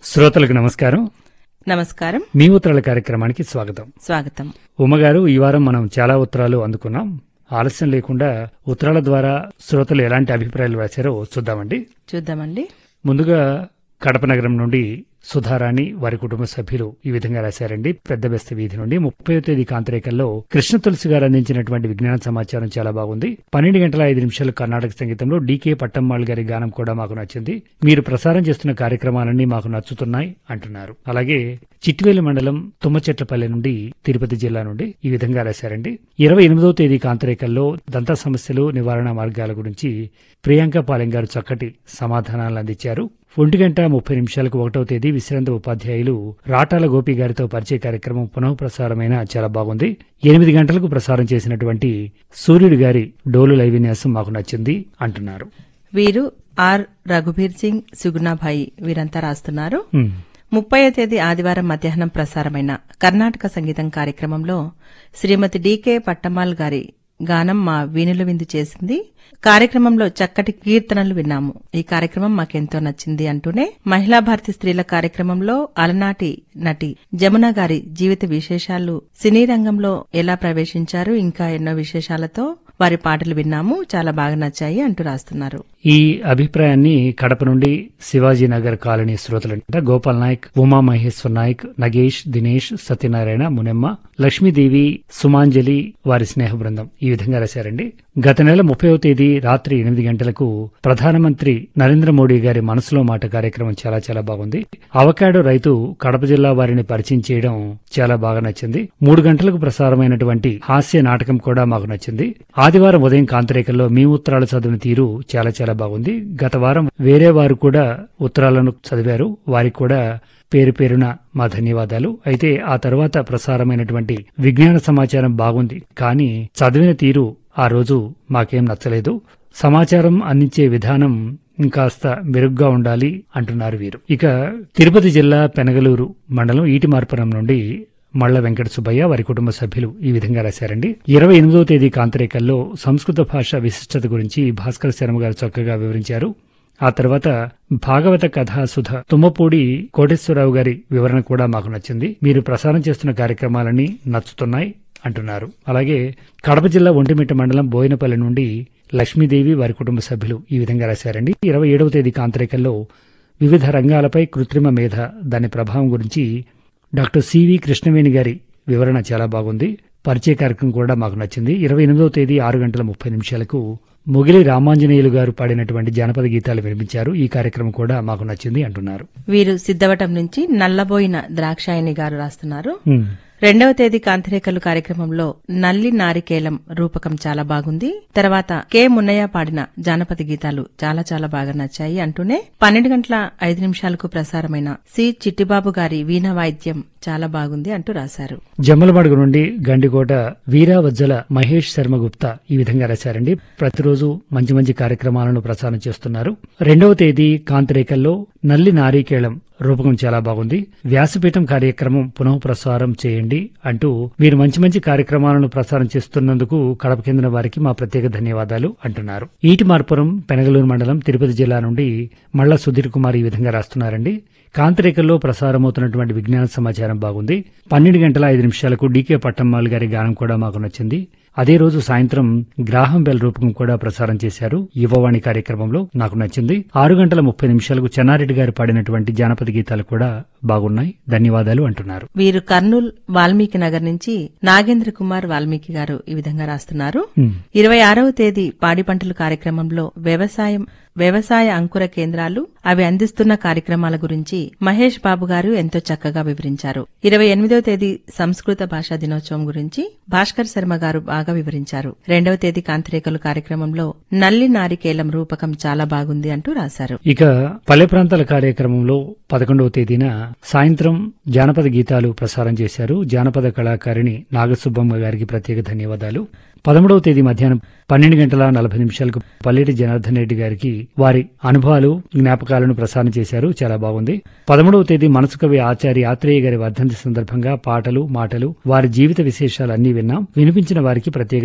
శ్రోతలకు నమస్కారం నమస్కారం మీ ఉత్తరాల కార్యక్రమానికి స్వాగతం స్వాగతం ఉమ్మగారు ఈ వారం మనం చాలా ఉత్తరాలు అందుకున్నాం ఆలస్యం లేకుండా ఉత్తరాల ద్వారా శ్రోతలు ఎలాంటి అభిప్రాయాలు రాశారో చూద్దామండి చూద్దామండి ముందుగా కడప నగరం నుండి సుధారాణి వారి కుటుంబ సభ్యులు ఈ విధంగా రాశారండి పెద్ద బెస్త వీధి నుండి ముప్పై తేదీ కాంతరేకల్లో కృష్ణ తులసి గారు అందించినటువంటి విజ్ఞాన సమాచారం చాలా బాగుంది పన్నెండు గంటల ఐదు నిమిషాలు కర్ణాటక సంగీతంలో డీకే పట్టమ్మాళ్ గారి గానం కూడా మాకు నచ్చింది మీరు ప్రసారం చేస్తున్న కార్యక్రమాలన్నీ మాకు నచ్చుతున్నాయి అంటున్నారు అలాగే చిట్వేలి మండలం తుమ్మచెట్లపల్లి నుండి తిరుపతి జిల్లా నుండి ఈ విధంగా రాశారండి ఇరవై ఎనిమిదవ తేదీ కాంతరేకల్లో దంత సమస్యలు నివారణ మార్గాల గురించి ప్రియాంక పాలెం గారు చక్కటి సమాధానాలు అందించారు ఒంటి గంట ముప్పై నిమిషాలకు ఒకటవ తేదీ విశ్రాంత ఉపాధ్యాయులు రాటాల గోపి గారితో పరిచయ కార్యక్రమం పునః ప్రసారమైన చాలా బాగుంది ఎనిమిది గంటలకు ప్రసారం చేసినటువంటి సూర్యుడి గారి డోలు లైవ్ విన్యాసం మాకు నచ్చింది అంటున్నారు వీరు ఆర్ రఘుబీర్ సింగ్ సుగుణాభాయి వీరంతా రాస్తున్నారు ఉమ్, ముప్పై తేదీ ఆదివారం మధ్యాహ్నం ప్రసారమైన కర్ణాటక సంగీతం కార్యక్రమంలో శ్రీమతి డీకే పట్టమాల్ గారి గానం మా వీణుల విందు చేసింది కార్యక్రమంలో చక్కటి కీర్తనలు విన్నాము ఈ కార్యక్రమం మాకెంతో నచ్చింది అంటూనే మహిళా భారతి స్త్రీల కార్యక్రమంలో అలనాటి నటి జమున గారి జీవిత విశేషాలు సినీ రంగంలో ఎలా ప్రవేశించారు ఇంకా ఎన్నో విశేషాలతో వారి పాటలు విన్నాము చాలా బాగా నచ్చాయి అంటూ రాస్తున్నారు ఈ అభిప్రాయాన్ని కడప నుండి శివాజీ నగర్ కాలనీ శ్రోతలంట గోపాల్ నాయక్ ఉమా మహేశ్వర్ నాయక్ నగేష్ దినేష్ సత్యనారాయణ మునెమ్మ లక్ష్మీదేవి సుమాంజలి వారి స్నేహ బృందం ఈ విధంగా రాశారండి గత నెల ముప్పైవ తేదీ రాత్రి ఎనిమిది గంటలకు ప్రధానమంత్రి నరేంద్ర మోడీ గారి మనసులో మాట కార్యక్రమం చాలా చాలా బాగుంది అవకాడో రైతు కడప జిల్లా వారిని పరిచయం చేయడం చాలా బాగా నచ్చింది మూడు గంటలకు ప్రసారమైనటువంటి హాస్య నాటకం కూడా మాకు నచ్చింది ఆదివారం ఉదయం కాంతరేకల్లో మీ ఉత్తరాలు చదివిన తీరు చాలా చాలా బాగుంది గత వారం వేరే వారు కూడా ఉత్తరాలను చదివారు వారికి కూడా పేరు పేరున మా ధన్యవాదాలు అయితే ఆ తర్వాత ప్రసారమైనటువంటి విజ్ఞాన సమాచారం బాగుంది కానీ చదివిన తీరు ఆ రోజు మాకేం నచ్చలేదు సమాచారం అందించే విధానం ఇంకాస్త మెరుగ్గా ఉండాలి అంటున్నారు వీరు ఇక తిరుపతి జిల్లా పెనగలూరు మండలం ఈటిమార్పురం నుండి మళ్ల వెంకట సుబ్బయ్య వారి కుటుంబ సభ్యులు ఈ విధంగా రాశారండి ఇరవై ఎనిమిదవ తేదీ కాంతరేకల్లో సంస్కృత భాష విశిష్టత గురించి భాస్కర్ శర్మ గారు చక్కగా వివరించారు ఆ తర్వాత భాగవత కథాసుధ తుమ్మపూడి కోటేశ్వరరావు గారి వివరణ కూడా మాకు నచ్చింది మీరు ప్రసారం చేస్తున్న కార్యక్రమాలన్నీ నచ్చుతున్నాయి అంటున్నారు అలాగే కడప జిల్లా ఒంటిమిట్ట మండలం బోయినపల్లి నుండి లక్ష్మీదేవి వారి కుటుంబ సభ్యులు ఈ విధంగా రాశారండి ఇరవై ఏడవ తేదీ కాంతరేకల్లో వివిధ రంగాలపై కృత్రిమ మేధ దాని ప్రభావం గురించి డాక్టర్ సివి కృష్ణవేణి గారి వివరణ చాలా బాగుంది పరిచయ కార్యక్రమం కూడా మాకు నచ్చింది ఇరవై ఎనిమిదవ తేదీ ఆరు గంటల ముప్పై నిమిషాలకు మొగిలి రామాంజనేయులు గారు పాడినటువంటి జానపద గీతాలు వినిపించారు ఈ కార్యక్రమం కూడా మాకు నచ్చింది అంటున్నారు వీరు సిద్ధవటం నుంచి నల్లబోయిన ద్రాక్షాయణి గారు రాస్తున్నారు ఉమ్, రెండవ తేదీ కాంతిరేఖలు కార్యక్రమంలో నల్లి నారికేలం రూపకం చాలా బాగుంది తర్వాత కె మున్నయ్య పాడిన జానపద గీతాలు చాలా చాలా బాగా నచ్చాయి అంటూనే పన్నెండు గంటల ఐదు నిమిషాలకు ప్రసారమైన సి చిట్టిబాబు గారి వీణ వాయిద్యం చాలా బాగుంది అంటూ రాశారు జమ్మలమడుగు నుండి గండికోట వీరావజ్జల మహేష్ శర్మ గుప్తా ఈ విధంగా రాశారండి ప్రతిరోజు మంచి మంచి కార్యక్రమాలను ప్రసారం చేస్తున్నారు రెండవ తేదీ కాంతిరేకల్లో నల్లి నారీకేళం రూపకం చాలా బాగుంది వ్యాసపీఠం కార్యక్రమం పునః ప్రసారం చేయండి అంటూ మీరు మంచి మంచి కార్యక్రమాలను ప్రసారం చేస్తున్నందుకు కడప చెందిన వారికి మా ప్రత్యేక ధన్యవాదాలు అంటున్నారు ఈటిమార్పురం పెనగలూరు మండలం తిరుపతి జిల్లా నుండి మళ్ళా సుధీర్ కుమార్ ఈ విధంగా రాస్తున్నారండి కాంతిరేకల్లో ప్రసారమవుతున్నటువంటి విజ్ఞాన సమాచారం బాగుంది పన్నెండు గంటల ఐదు నిమిషాలకు డీకే పట్టమ్మాల్ గారి గానం కూడా మాకు నచ్చింది అదే రోజు సాయంత్రం గ్రాహం బెల్ రూపకం కూడా ప్రసారం చేశారు యువవాణి కార్యక్రమంలో నాకు నచ్చింది ఆరు గంటల ముప్పై నిమిషాలకు చెన్నారెడ్డి గారు పాడినటువంటి జానపద గీతాలు కూడా బాగున్నాయి ధన్యవాదాలు అంటున్నారు వీరు కర్నూల్ వాల్మీకి నగర్ నుంచి నాగేంద్ర కుమార్ వాల్మీకి గారు ఈ విధంగా రాస్తున్నారు ఉమ్, ఇరవై ఆరవ తేదీ పాడి పంటలు కార్యక్రమంలో వ్యవసాయం వ్యవసాయ అంకుర కేంద్రాలు అవి అందిస్తున్న కార్యక్రమాల గురించి మహేష్ బాబు గారు ఎంతో చక్కగా వివరించారు ఇరవై ఎనిమిదవ తేదీ సంస్కృత భాషా దినోత్సవం గురించి భాస్కర్ శర్మ గారు బాగా వివరించారు రెండవ తేదీ కాంతిరేఖలు కార్యక్రమంలో నల్లి నారికేలం రూపకం చాలా బాగుంది అంటూ రాశారు ఇక పల్లె ప్రాంతాల కార్యక్రమంలో పదకొండవ తేదీన సాయంత్రం జానపద గీతాలు ప్రసారం చేశారు జానపద కళాకారిణి నాగసుబ్బమ్మ గారికి ప్రత్యేక ధన్యవాదాలు పదమూడవ తేదీ మధ్యాహ్నం పన్నెండు గంటల నలభై నిమిషాలకు పల్లెటి జనార్దన్ రెడ్డి గారికి వారి అనుభవాలు జ్ఞాపకాలను ప్రసారం చేశారు చాలా బాగుంది పదమూడవ తేదీ మనసు కవి ఆచార్య ఆత్రేయ గారి వర్ధంతి సందర్భంగా పాటలు మాటలు వారి జీవిత విశేషాలు అన్ని విన్నాం వినిపించిన వారికి ప్రత్యేక